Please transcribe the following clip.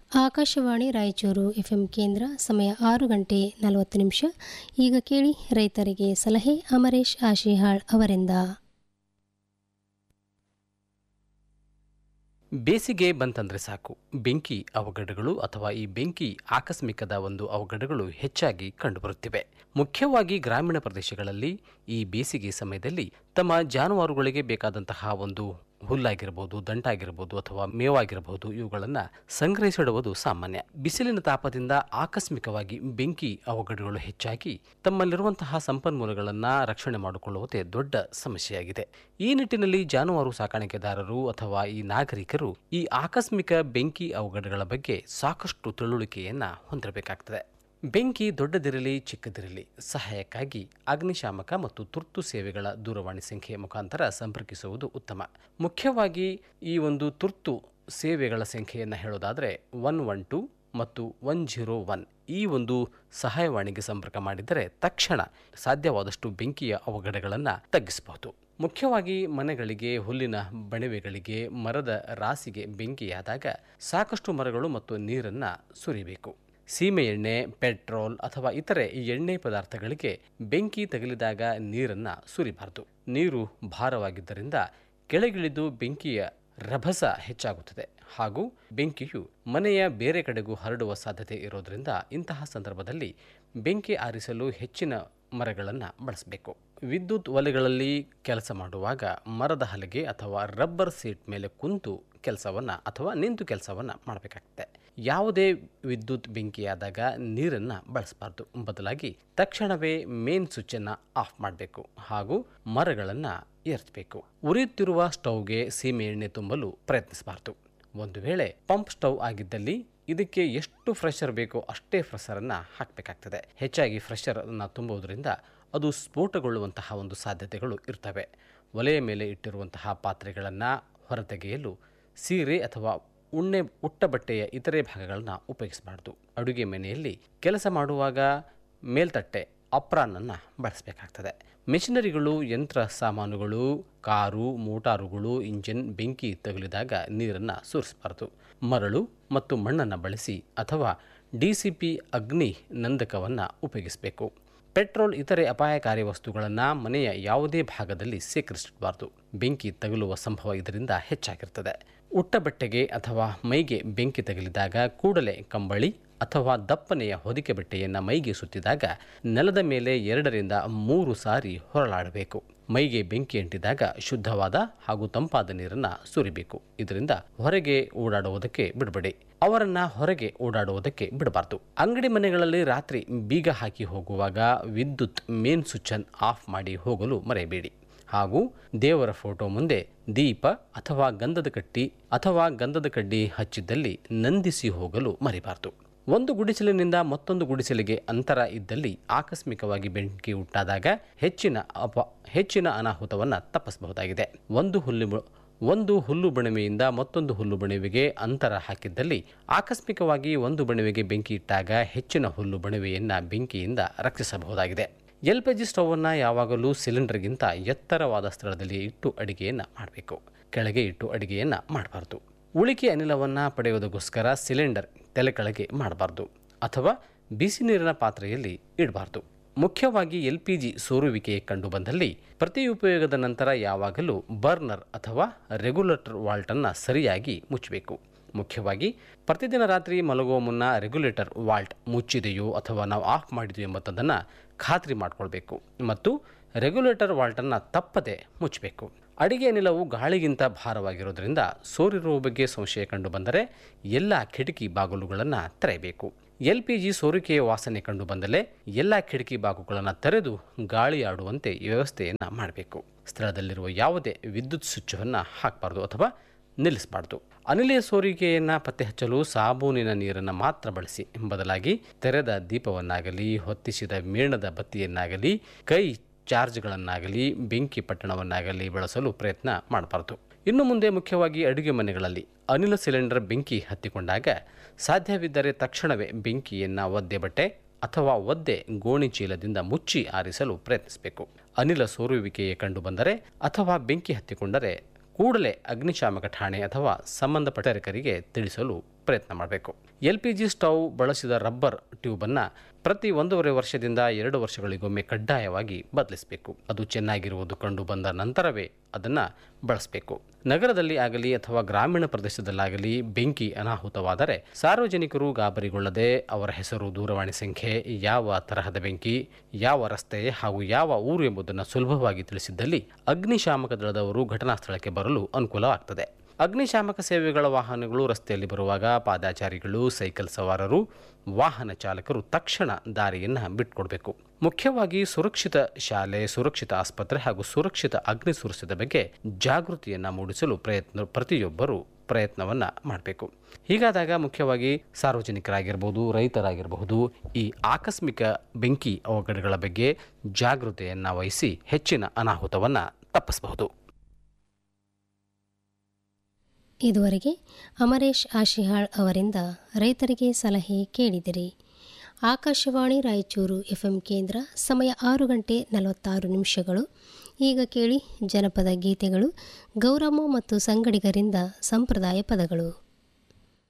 Akashvani Raichur FM ಕೇಂದ್ರ ಸಮಯ ಆರು ಗಂಟೆ ನಲವತ್ತು ನಿಮಿಷ ಈಗ ಕೇಳಿ ರೈತರಿಗೆ ಸಲಹೆ ಅಮರೇಶ್ ಆಶಿಹಾಳ್ ಅವರಿಂದ ಬೇಸಿಗೆ ಬಂತಂದ್ರೆ ಸಾಕು ಬೆಂಕಿ ಅವಘಡಗಳು ಅಥವಾ ಈ ಬೆಂಕಿ ಆಕಸ್ಮಿಕದ ಒಂದು ಅವಘಡಗಳು ಹೆಚ್ಚಾಗಿ ಕಂಡುಬರುತ್ತಿವೆ ಮುಖ್ಯವಾಗಿ ಗ್ರಾಮೀಣ ಪ್ರದೇಶಗಳಲ್ಲಿ ಈ ಬೇಸಿಗೆ ಸಮಯದಲ್ಲಿ ತಮ್ಮ ಜಾನುವಾರುಗಳಿಗೆ ಬೇಕಾದಂತಹ ಒಂದು ಹುಲ್ಲಾಗಿರಬಹುದು ದಂಟಾಗಿರಬಹುದು ಅಥವಾ ಮೇವಾಗಿರಬಹುದು ಇವುಗಳನ್ನು ಸಂಗ್ರಹಿಸಿಡುವುದು ಸಾಮಾನ್ಯ ಬಿಸಿಲಿನ ತಾಪದಿಂದ ಆಕಸ್ಮಿಕವಾಗಿ ಬೆಂಕಿ ಅವಘಡಗಳು ಹೆಚ್ಚಾಗಿ ತಮ್ಮಲ್ಲಿರುವಂತಹ ಸಂಪನ್ಮೂಲಗಳನ್ನು ರಕ್ಷಣೆ ಮಾಡಿಕೊಳ್ಳುವುದೇ ದೊಡ್ಡ ಸಮಸ್ಯೆಯಾಗಿದೆ ಈ ನಿಟ್ಟಿನಲ್ಲಿ ಜಾನುವಾರು ಸಾಕಾಣಿಕೆದಾರರು ಅಥವಾ ಈ ನಾಗರಿಕರು ಈ ಆಕಸ್ಮಿಕ ಬೆಂಕಿ ಅವಘಡಗಳ ಬಗ್ಗೆ ಸಾಕಷ್ಟು ತಿಳುವಳಿಕೆಯನ್ನ ಹೊಂದಿರಬೇಕಾಗ್ತದೆ ಬೆಂಕಿ ದೊಡ್ಡದಿರಲಿ ಚಿಕ್ಕದಿರಲಿ ಸಹಾಯಕ್ಕಾಗಿ ಅಗ್ನಿಶಾಮಕ ಮತ್ತು ತುರ್ತು ಸೇವೆಗಳ ದೂರವಾಣಿ ಸಂಖ್ಯೆಯ ಮುಖಾಂತರ ಸಂಪರ್ಕಿಸುವುದು ಉತ್ತಮ ಮುಖ್ಯವಾಗಿ ಈ ಒಂದು ತುರ್ತು ಸೇವೆಗಳ ಸಂಖ್ಯೆಯನ್ನು ಹೇಳೋದಾದರೆ ಒನ್ ಒನ್ ಟು ಮತ್ತು ಒನ್ ಜೀರೋ ಒನ್ ಈ ಒಂದು ಸಹಾಯವಾಣಿಗೆ ಸಂಪರ್ಕ ಮಾಡಿದರೆ ತಕ್ಷಣ ಸಾಧ್ಯವಾದಷ್ಟು ಬೆಂಕಿಯ ಅವಘಡಗಳನ್ನು ತಗ್ಗಿಸಬಹುದು ಮುಖ್ಯವಾಗಿ ಮನೆಗಳಿಗೆ ಹುಲ್ಲಿನ ಬಣವೆಗಳಿಗೆ ಮರದ ರಾಸಿಗೆ ಬೆಂಕಿಯಾದಾಗ ಸಾಕಷ್ಟು ಮರಗಳು ಮತ್ತು ನೀರನ್ನು ಸುರಿಬೇಕು ಸೀಮೆ ಎಣ್ಣೆ ಪೆಟ್ರೋಲ್ ಅಥವಾ ಇತರೆ ಎಣ್ಣೆ ಪದಾರ್ಥಗಳಿಗೆ ಬೆಂಕಿ ತಗುಲಿದಾಗ ನೀರನ್ನು ಸುರಿಬಾರದು ನೀರು ಭಾರವಾಗಿದ್ದರಿಂದ ಕೆಳಗಿಳಿದು ಬೆಂಕಿಯ ರಭಸ ಹೆಚ್ಚಾಗುತ್ತದೆ ಹಾಗೂ ಬೆಂಕಿಯು ಮನೆಯ ಬೇರೆ ಕಡೆಗೂ ಹರಡುವ ಸಾಧ್ಯತೆ ಇರೋದರಿಂದ ಇಂತಹ ಸಂದರ್ಭದಲ್ಲಿ ಬೆಂಕಿ ಆರಿಸಲು ಹೆಚ್ಚಿನ ಮರಗಳನ್ನು ಬಳಸಬೇಕು ವಿದ್ಯುತ್ ಒಲೆಗಳಲ್ಲಿ ಕೆಲಸ ಮಾಡುವಾಗ ಮರದ ಹಲಗೆ ಅಥವಾ ರಬ್ಬರ್ ಸೀಟ್ ಮೇಲೆ ಕುಂತು ಕೆಲಸವನ್ನು ಅಥವಾ ನಿಂತು ಕೆಲಸವನ್ನು ಮಾಡಬೇಕಾಗ್ತದೆ ಯಾವುದೇ ವಿದ್ಯುತ್ ಬೆಂಕಿಯಾದಾಗ ನೀರನ್ನು ಬಳಸಬಾರ್ದು ಬದಲಾಗಿ ತಕ್ಷಣವೇ ಮೇನ್ ಸ್ವಿಚ್ಚನ್ನು ಆಫ್ ಮಾಡಬೇಕು ಹಾಗೂ ಮರಗಳನ್ನು ಏರಿಸಬೇಕು ಉರಿಯುತ್ತಿರುವ ಸ್ಟವ್ಗೆ ಸೀಮೆ ಎಣ್ಣೆ ತುಂಬಲು ಪ್ರಯತ್ನಿಸಬಾರ್ದು ಒಂದು ವೇಳೆ ಪಂಪ್ ಸ್ಟವ್ ಆಗಿದ್ದಲ್ಲಿ ಇದಕ್ಕೆ ಎಷ್ಟು ಫ್ರೆಷರ್ ಬೇಕೋ ಅಷ್ಟೇ ಫ್ರೆಷರನ್ನು ಹಾಕಬೇಕಾಗ್ತದೆ ಹೆಚ್ಚಾಗಿ ಫ್ರೆಷರನ್ನು ತುಂಬುವುದರಿಂದ ಅದು ಸ್ಫೋಟಗೊಳ್ಳುವಂತಹ ಒಂದು ಸಾಧ್ಯತೆಗಳು ಇರ್ತವೆ ಒಲೆಯ ಮೇಲೆ ಇಟ್ಟಿರುವಂತಹ ಪಾತ್ರೆಗಳನ್ನು ಹೊರತೆಗೆಯಲು ಸೀರೆ ಅಥವಾ ಉಣ್ಣೆ ಉಟ್ಟ ಬಟ್ಟೆಯ ಇತರೆ ಭಾಗಗಳನ್ನು ಉಪಯೋಗಿಸಬಾರ್ದು ಅಡುಗೆ ಮನೆಯಲ್ಲಿ ಕೆಲಸ ಮಾಡುವಾಗ ಮೇಲ್ತಟ್ಟೆ ಅಪ್ರಾನನ್ನು ಬಳಸಬೇಕಾಗ್ತದೆ ಮೆಷಿನರಿಗಳು ಯಂತ್ರ ಸಾಮಾನುಗಳು ಕಾರು ಮೋಟಾರುಗಳು ಇಂಜಿನ್ ಬೆಂಕಿ ತಗುಲಿದಾಗ ನೀರನ್ನು ಸುರಿಸಬಾರದು ಮರಳು ಮತ್ತು ಮಣ್ಣನ್ನು ಬಳಸಿ ಅಥವಾ ಡಿ ಸಿ ಪಿ ಅಗ್ನಿ ನಂದಕವನ್ನು ಉಪಯೋಗಿಸಬೇಕು ಪೆಟ್ರೋಲ್ ಇತರೆ ಅಪಾಯಕಾರಿ ವಸ್ತುಗಳನ್ನು ಮನೆಯ ಯಾವುದೇ ಭಾಗದಲ್ಲಿ ಸೇಕರಿಸಬಾರದು ಬೆಂಕಿ ತಗುಲುವ ಸಂಭವ ಇದರಿಂದ ಹೆಚ್ಚಾಗಿರ್ತದೆ ಉಟ್ಟ ಬಟ್ಟೆಗೆ ಅಥವಾ ಮೈಗೆ ಬೆಂಕಿ ತಗುಲಿದಾಗ ಕೂಡಲೇ ಕಂಬಳಿ ಅಥವಾ ದಪ್ಪನೆಯ ಹೊದಿಕೆ ಬಟ್ಟೆಯನ್ನು ಮೈಗೆ ಸುತ್ತಿದಾಗ ನೆಲದ ಮೇಲೆ ಎರಡರಿಂದ ಮೂರು ಸಾರಿ ಹೊರಳಾಡಬೇಕು ಮೈಗೆ ಬೆಂಕಿ ಅಂಟಿದಾಗ ಶುದ್ಧವಾದ ಹಾಗೂ ತಂಪಾದ ನೀರನ್ನು ಸುರಿಬೇಕು ಇದರಿಂದ ಹೊರಗೆ ಓಡಾಡುವುದಕ್ಕೆ ಬಿಡಬೇಡಿ ಅವರನ್ನ ಹೊರಗೆ ಓಡಾಡುವುದಕ್ಕೆ ಬಿಡಬಾರ್ದು ಅಂಗಡಿ ಮನೆಗಳಲ್ಲಿ ರಾತ್ರಿ ಬೀಗ ಹಾಕಿ ಹೋಗುವಾಗ ವಿದ್ಯುತ್ ಮೇನ್ ಸ್ವಿಚ್ಚನ್ನು ಆಫ್ ಮಾಡಿ ಹೋಗಲು ಮರೆಯಬೇಡಿ ಹಾಗೂ ದೇವರ ಫೋಟೋ ಮುಂದೆ ದೀಪ ಅಥವಾ ಗಂಧದ ಕಟ್ಟಿ ಅಥವಾ ಗಂಧದ ಕಡ್ಡಿ ಹಚ್ಚಿದ್ದಲ್ಲಿ ನಂದಿಸಿ ಹೋಗಲು ಮರಿಬಾರದು ಒಂದು ಗುಡಿಸಲಿನಿಂದ ಮತ್ತೊಂದು ಗುಡಿಸಲಿಗೆ ಅಂತರ ಇದ್ದಲ್ಲಿ ಆಕಸ್ಮಿಕವಾಗಿ ಬೆಂಕಿ ಉಂಟಾದಾಗ ಹೆಚ್ಚಿನ ಅಪ ಹೆಚ್ಚಿನ ಅನಾಹುತವನ್ನು ತಪ್ಪಿಸಬಹುದಾಗಿದೆ ಒಂದು ಹುಲ್ಲು ಒಂದು ಹುಲ್ಲು ಬಣವೆಯಿಂದ ಮತ್ತೊಂದು ಹುಲ್ಲು ಬಣವೆಗೆ ಅಂತರ ಹಾಕಿದ್ದಲ್ಲಿ ಆಕಸ್ಮಿಕವಾಗಿ ಒಂದು ಬಣವೆಗೆ ಬೆಂಕಿ ಇಟ್ಟಾಗ ಹೆಚ್ಚಿನ ಹುಲ್ಲು ಬಣವೆಯನ್ನು ಬೆಂಕಿಯಿಂದ ರಕ್ಷಿಸಬಹುದಾಗಿದೆ ಎಲ್ ಪಿ ಜಿ ಸ್ಟವನ್ನು ಯಾವಾಗಲೂ ಸಿಲಿಂಡರ್ಗಿಂತ ಎತ್ತರವಾದ ಸ್ಥಳದಲ್ಲಿ ಇಟ್ಟು ಅಡಿಗೆಯನ್ನು ಮಾಡಬೇಕು ಕೆಳಗೆ ಇಟ್ಟು ಅಡಿಗೆಯನ್ನು ಮಾಡಬಾರ್ದು ಉಳಿಕೆ ಅನಿಲವನ್ನು ಪಡೆಯುವುದಕ್ಕೋಸ್ಕರ ಸಿಲಿಂಡರ್ ತಲೆ ಕೆಳಗೆ ಮಾಡಬಾರ್ದು ಅಥವಾ ಬಿಸಿ ನೀರಿನ ಪಾತ್ರೆಯಲ್ಲಿ ಇಡಬಾರ್ದು ಮುಖ್ಯವಾಗಿ ಎಲ್ ಪಿ ಜಿ ಸೋರುವಿಕೆ ಕಂಡುಬಂದಲ್ಲಿ ಪ್ರತಿ ಉಪಯೋಗದ ನಂತರ ಯಾವಾಗಲೂ ಬರ್ನರ್ ಅಥವಾ ರೆಗ್ಯುಲೇಟರ್ ವಾಲ್ಟನ್ನು ಸರಿಯಾಗಿ ಮುಚ್ಚಬೇಕು ಮುಖ್ಯವಾಗಿ ಪ್ರತಿದಿನ ರಾತ್ರಿ ಮಲಗುವ ಮುನ್ನ ರೆಗ್ಯುಲೇಟರ್ ವಾಲ್ಟ್ ಮುಚ್ಚಿದೆಯೋ ಅಥವಾ ನಾವು ಆಫ್ ಮಾಡಿದೆಯೋ ಎಂಬುದನ್ನು ಖಾತ್ರಿ ಮಾಡಿಕೊಳ್ಬೇಕು ಮತ್ತು ರೆಗ್ಯುಲೇಟರ್ ವಾಲ್ಟನ್ನು ತಪ್ಪದೆ ಮುಚ್ಚಬೇಕು ಅಡಿಗೆ ಅನಿಲವು ಗಾಳಿಗಿಂತ ಭಾರವಾಗಿರೋದ್ರಿಂದ ಸೋರಿರುವ ಬಗ್ಗೆ ಸಂಶಯ ಕಂಡುಬಂದರೆ ಎಲ್ಲ ಕಿಟಕಿ ಬಾಗಿಲುಗಳನ್ನು ತೆರೆಯಬೇಕು ಎಲ್ ಪಿ ಜಿ ಸೋರಿಕೆಯ ವಾಸನೆ ಕಂಡುಬಂದಲೇ ಎಲ್ಲ ಕಿಟಕಿ ಬಾಗಿಲುಗಳನ್ನು ತೆರೆದು ಗಾಳಿ ಆಡುವಂತೆ ವ್ಯವಸ್ಥೆಯನ್ನು ಮಾಡಬೇಕು ಸ್ಥಳದಲ್ಲಿರುವ ಯಾವುದೇ ವಿದ್ಯುತ್ ಸ್ವಿಚ್ಚನ್ನು ಹಾಕಬಾರ್ದು ಅಥವಾ ನಿಲ್ಲಿಸಬಾರ್ದು ಅನಿಲ ಸೋರಿಕೆಯನ್ನು ಪತ್ತೆ ಹಚ್ಚಲು ಸಾಬೂನಿನ ನೀರನ್ನು ಮಾತ್ರ ಬಳಸಿ ಬದಲಾಗಿ ತೆರೆದ ದೀಪವನ್ನಾಗಲಿ ಹೊತ್ತಿಸಿದ ಮೇಣದ ಬತ್ತಿಯನ್ನಾಗಲಿ ಕೈ ಚಾರ್ಜ್ಗಳನ್ನಾಗಲಿ ಬೆಂಕಿ ಪಟ್ಟಣವನ್ನಾಗಲಿ ಬಳಸಲು ಪ್ರಯತ್ನ ಮಾಡಬಾರ್ದು ಇನ್ನು ಮುಂದೆ ಮುಖ್ಯವಾಗಿ ಅಡುಗೆ ಮನೆಗಳಲ್ಲಿ ಅನಿಲ ಸಿಲಿಂಡರ್ ಬೆಂಕಿ ಹತ್ತಿಕೊಂಡಾಗ ಸಾಧ್ಯವಿದ್ದರೆ ತಕ್ಷಣವೇ ಬೆಂಕಿಯನ್ನು ಒದ್ದೆ ಬಟ್ಟೆ ಅಥವಾ ಒದ್ದೆ ಗೋಣಿ ಚೀಲದಿಂದ ಮುಚ್ಚಿ ಆರಿಸಲು ಪ್ರಯತ್ನಿಸಬೇಕು ಅನಿಲ ಸೋರುವಿಕೆಯೇ ಕಂಡುಬಂದರೆ ಅಥವಾ ಬೆಂಕಿ ಹತ್ತಿಕೊಂಡರೆ ಕೂಡಲೇ ಅಗ್ನಿಶಾಮಕ ಠಾಣೆ ಅಥವಾ ಸಂಬಂಧಪಟ್ಟ ತಿಳಿಸಲು ಪ್ರಯತ್ನ ಮಾಡಬೇಕು ಎಲ್ ಪಿ ಜಿ ಸ್ಟವ್ ಬಳಸಿದ ರಬ್ಬರ್ ಟ್ಯೂಬನ್ನು ಪ್ರತಿ ಒಂದೂವರೆ ವರ್ಷದಿಂದ ಎರಡು ವರ್ಷಗಳಿಗೊಮ್ಮೆ ಕಡ್ಡಾಯವಾಗಿ ಬದಲಿಸಬೇಕು ಅದು ಚೆನ್ನಾಗಿರುವುದು ಕಂಡು ಬಂದ ನಂತರವೇ ಅದನ್ನು ಬಳಸಬೇಕು ನಗರದಲ್ಲಿ ಆಗಲಿ ಅಥವಾ ಗ್ರಾಮೀಣ ಪ್ರದೇಶದಲ್ಲಾಗಲಿ ಬೆಂಕಿ ಅನಾಹುತವಾದರೆ ಸಾರ್ವಜನಿಕರು ಗಾಬರಿಗೊಳ್ಳದೆ ಅವರ ಹೆಸರು ದೂರವಾಣಿ ಸಂಖ್ಯೆ ಯಾವ ತರಹದ ಬೆಂಕಿ ಯಾವ ರಸ್ತೆ ಹಾಗೂ ಯಾವ ಊರು ಎಂಬುದನ್ನು ಸುಲಭವಾಗಿ ತಿಳಿಸಿದ್ದಲ್ಲಿ ಅಗ್ನಿಶಾಮಕ ದಳದವರು ಘಟನಾ ಸ್ಥಳಕ್ಕೆ ಬರಲು ಅನುಕೂಲವಾಗ್ತದೆ ಅಗ್ನಿಶಾಮಕ ಸೇವೆಗಳ ವಾಹನಗಳು ರಸ್ತೆಯಲ್ಲಿ ಬರುವಾಗ ಪಾದಾಚಾರಿಗಳು ಸೈಕಲ್ ಸವಾರರು ವಾಹನ ಚಾಲಕರು ತಕ್ಷಣ ದಾರಿಯನ್ನು ಬಿಟ್ಕೊಡ್ಬೇಕು ಮುಖ್ಯವಾಗಿ ಸುರಕ್ಷಿತ ಶಾಲೆ ಸುರಕ್ಷಿತ ಆಸ್ಪತ್ರೆ ಹಾಗೂ ಸುರಕ್ಷಿತ ಅಗ್ನಿ ಸುರಕ್ಷತೆ ಬಗ್ಗೆ ಜಾಗೃತಿಯನ್ನು ಮೂಡಿಸಲು ಪ್ರಯತ್ನ ಪ್ರತಿಯೊಬ್ಬರು ಪ್ರಯತ್ನವನ್ನು ಮಾಡಬೇಕು ಹೀಗಾದಾಗ ಮುಖ್ಯವಾಗಿ ಸಾರ್ವಜನಿಕರಾಗಿರ್ಬೋದು ರೈತರಾಗಿರಬಹುದು ಈ ಆಕಸ್ಮಿಕ ಬೆಂಕಿ ಅವಘಡಗಳ ಬಗ್ಗೆ ಜಾಗೃತೆಯನ್ನು ವಹಿಸಿ ಹೆಚ್ಚಿನ ಅನಾಹುತವನ್ನು ತಪ್ಪಿಸಬಹುದು ಇದುವರೆಗೆ ಅಮರೇಶ್ ಆಶಿಹಾಳ್ ಅವರಿಂದ ರೈತರಿಗೆ ಸಲಹೆ ಕೇಳಿದಿರಿ ಆಕಾಶವಾಣಿ ರಾಯಚೂರು ಎಫ್ಎಂ ಕೇಂದ್ರ ಸಮಯ ಆರು ಗಂಟೆ ನಲವತ್ತಾರು ನಿಮಿಷಗಳು ಈಗ ಕೇಳಿ ಜನಪದ ಗೀತೆಗಳು ಗೌರಮ್ಮ ಮತ್ತು ಸಂಗಡಿಗರಿಂದ ಸಂಪ್ರದಾಯ ಪದಗಳು